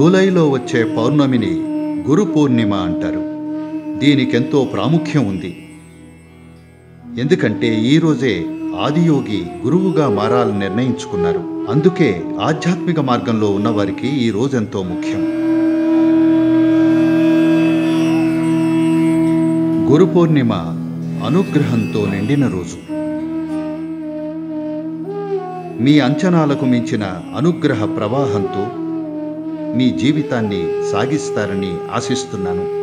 జూలైలో వచ్చే పౌర్ణమిని గురు పూర్ణిమ అంటారు దీనికెంతో ప్రాముఖ్యం ఉంది ఎందుకంటే ఈ రోజే ఆదియోగి గురువుగా మారాలని నిర్ణయించుకున్నారు అందుకే ఆధ్యాత్మిక మార్గంలో ఉన్నవారికి ఈ రోజెంతో ముఖ్యం గురు పూర్ణిమ అనుగ్రహంతో నిండిన రోజు మీ అంచనాలకు మించిన అనుగ్రహ ప్రవాహంతో మీ జీవితాన్ని సాగిస్తారని ఆశిస్తున్నాను